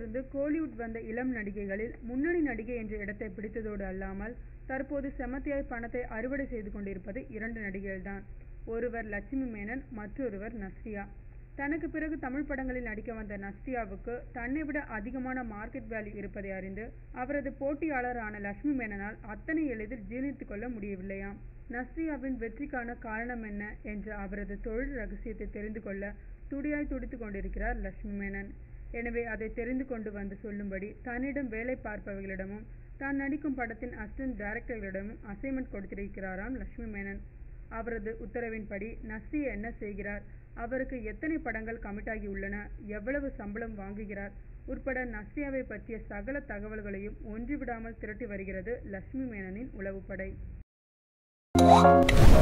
தெலுங்கிலிருந்து கோலிவுட் வந்த இளம் நடிகைகளில் முன்னணி நடிகை என்ற இடத்தை பிடித்ததோடு அல்லாமல் தற்போது செமத்தியாய் பணத்தை அறுவடை செய்து கொண்டிருப்பது இரண்டு நடிகைகள்தான் ஒருவர் லட்சுமி மேனன் மற்றொருவர் நஸ்ரியா தனக்கு பிறகு தமிழ் படங்களில் நடிக்க வந்த நஸ்ரியாவுக்கு தன்னை விட அதிகமான மார்க்கெட் வேல்யூ இருப்பதை அறிந்து அவரது போட்டியாளரான லட்சுமி மேனனால் அத்தனை எளிதில் ஜீர்ணித்துக் கொள்ள முடியவில்லையாம் நஸ்ரியாவின் வெற்றிக்கான காரணம் என்ன என்ற அவரது தொழில் ரகசியத்தை தெரிந்து கொள்ள துடியாய் துடித்துக் கொண்டிருக்கிறார் லட்சுமி மேனன் எனவே அதை தெரிந்து கொண்டு வந்து சொல்லும்படி தன்னிடம் வேலை பார்ப்பவர்களிடமும் தான் நடிக்கும் படத்தின் அசிஸ்டன்ட் டைரக்டர்களிடமும் அசைன்மெண்ட் கொடுத்திருக்கிறாராம் லட்சுமி மேனன் அவரது உத்தரவின்படி நஸ்ரியா என்ன செய்கிறார் அவருக்கு எத்தனை படங்கள் கமிட் ஆகி உள்ளன எவ்வளவு சம்பளம் வாங்குகிறார் உட்பட நஸ்ரியாவை பற்றிய சகல தகவல்களையும் ஒன்றுவிடாமல் திரட்டி வருகிறது லட்சுமி மேனனின் உளவுப்படை